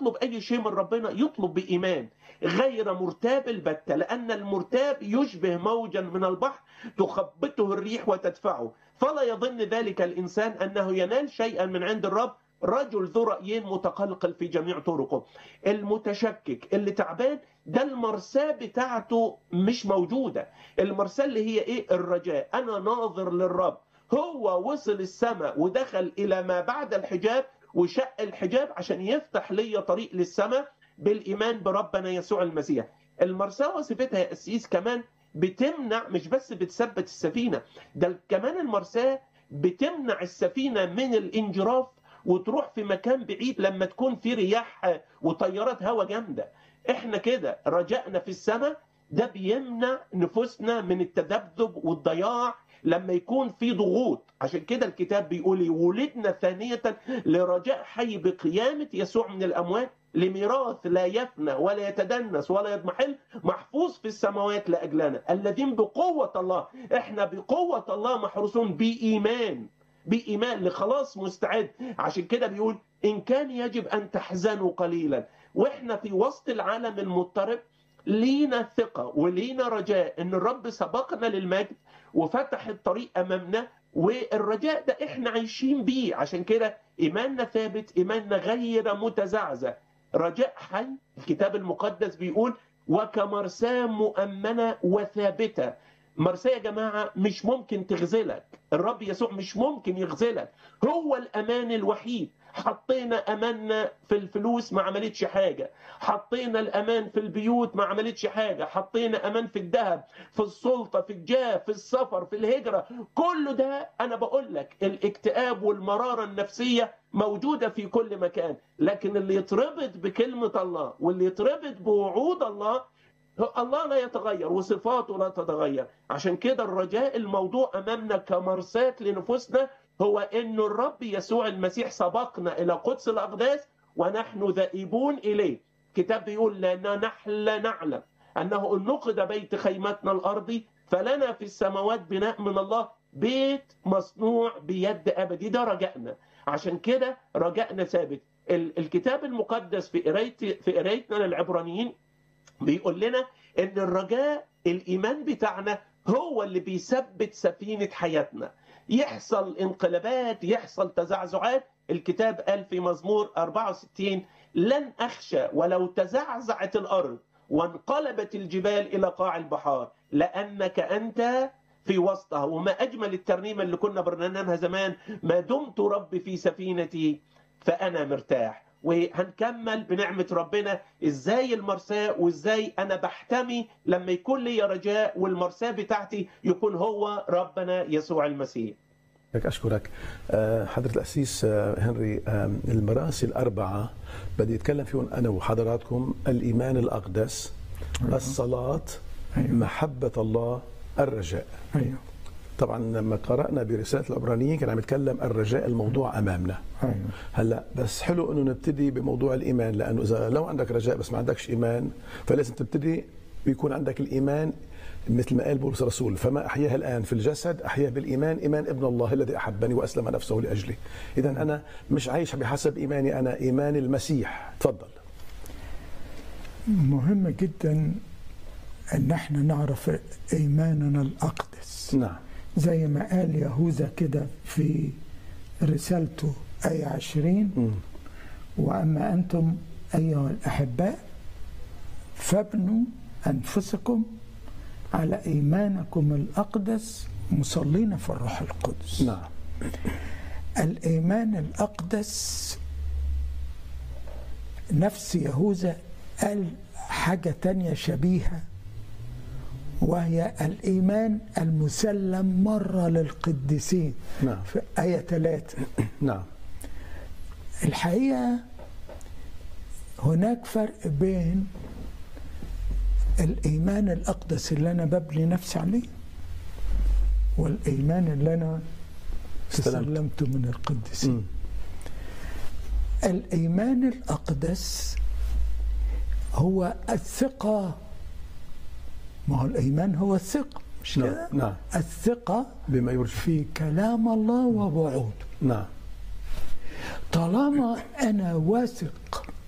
يطلب اي شيء من ربنا يطلب بايمان غير مرتاب البتة لأن المرتاب يشبه موجا من البحر تخبطه الريح وتدفعه فلا يظن ذلك الإنسان أنه ينال شيئا من عند الرب رجل ذو رأيين متقلقل في جميع طرقه المتشكك اللي تعبان ده المرساة بتاعته مش موجودة المرساة اللي هي ايه الرجاء انا ناظر للرب هو وصل السماء ودخل الى ما بعد الحجاب وشق الحجاب عشان يفتح لي طريق للسماء بالايمان بربنا يسوع المسيح المرساة وصفتها يا قسيس كمان بتمنع مش بس بتثبت السفينة ده كمان المرساة بتمنع السفينة من الانجراف وتروح في مكان بعيد لما تكون في رياح وطيارات هواء جامده احنا كده رجعنا في السماء ده بيمنع نفوسنا من التذبذب والضياع لما يكون في ضغوط عشان كده الكتاب بيقول ولدنا ثانية لرجاء حي بقيامة يسوع من الأموات لميراث لا يفنى ولا يتدنس ولا يضمحل محفوظ في السماوات لأجلنا الذين بقوة الله احنا بقوة الله محروسون بإيمان بإيمان لخلاص مستعد عشان كده بيقول إن كان يجب أن تحزنوا قليلا وإحنا في وسط العالم المضطرب لينا ثقة ولينا رجاء إن الرب سبقنا للمجد وفتح الطريق أمامنا والرجاء ده إحنا عايشين بيه عشان كده إيماننا ثابت إيماننا غير متزعزع رجاء حي الكتاب المقدس بيقول وكمرساة مؤمنة وثابتة مرساه يا جماعه مش ممكن تغزلك الرب يسوع مش ممكن يغزلك هو الامان الوحيد حطينا اماننا في الفلوس ما عملتش حاجه حطينا الامان في البيوت ما عملتش حاجه حطينا امان في الذهب في السلطه في الجاه في السفر في الهجره كل ده انا بقول لك الاكتئاب والمراره النفسيه موجوده في كل مكان لكن اللي يتربط بكلمه الله واللي يتربط بوعود الله الله لا يتغير وصفاته لا تتغير عشان كده الرجاء الموضوع أمامنا كمرساة لنفوسنا هو أن الرب يسوع المسيح سبقنا إلى قدس الأقداس ونحن ذائبون إليه كتاب بيقول لأننا نحن نعلم أنه إن نقد بيت خيمتنا الأرضي فلنا في السماوات بناء من الله بيت مصنوع بيد أبدي ده رجائنا عشان كده رجائنا ثابت الكتاب المقدس في قرايتي في قرايتنا للعبرانيين بيقول لنا ان الرجاء الايمان بتاعنا هو اللي بيثبت سفينه حياتنا يحصل انقلابات يحصل تزعزعات الكتاب قال في مزمور 64 لن اخشى ولو تزعزعت الارض وانقلبت الجبال الى قاع البحار لانك انت في وسطها وما اجمل الترنيمه اللي كنا برنامجها زمان ما دمت ربي في سفينتي فانا مرتاح وهنكمل بنعمة ربنا ازاي المرساة وازاي انا بحتمي لما يكون لي رجاء والمرساة بتاعتي يكون هو ربنا يسوع المسيح لك أشكرك حضرة الأسيس هنري المراسي الأربعة بدي أتكلم فيهم أنا وحضراتكم الإيمان الأقدس الصلاة محبة الله الرجاء أيوه طبعا لما قرانا برساله العبرانيين كان عم يتكلم الرجاء الموضوع امامنا أيوه. هلا بس حلو انه نبتدي بموضوع الايمان لانه اذا لو عندك رجاء بس ما عندكش ايمان فلازم تبتدي بيكون عندك الايمان مثل ما قال بولس الرسول فما احياها الان في الجسد احياه بالايمان ايمان ابن الله الذي احبني واسلم نفسه لاجلي اذا انا مش عايش بحسب ايماني انا ايمان المسيح تفضل مهم جدا ان احنا نعرف ايماننا الاقدس نعم زي ما قال يهوذا كده في رسالته آية عشرين مم. وأما أنتم أيها الأحباء فابنوا أنفسكم على إيمانكم الأقدس مصلين في الروح القدس نعم الإيمان الأقدس نفس يهوذا قال حاجة تانية شبيهة وهي الإيمان المسلم مرة للقديسين نعم في آية ثلاثة نعم الحقيقة هناك فرق بين الإيمان الأقدس اللي أنا ببني نفسي عليه والإيمان اللي أنا استلمت. تسلمته من القديسين مم. الإيمان الأقدس هو الثقة ما هو الإيمان هو الثقة مش نعم كده؟ نعم الثقة بما يرجى في كلام الله ووعوده نعم طالما أنا واثق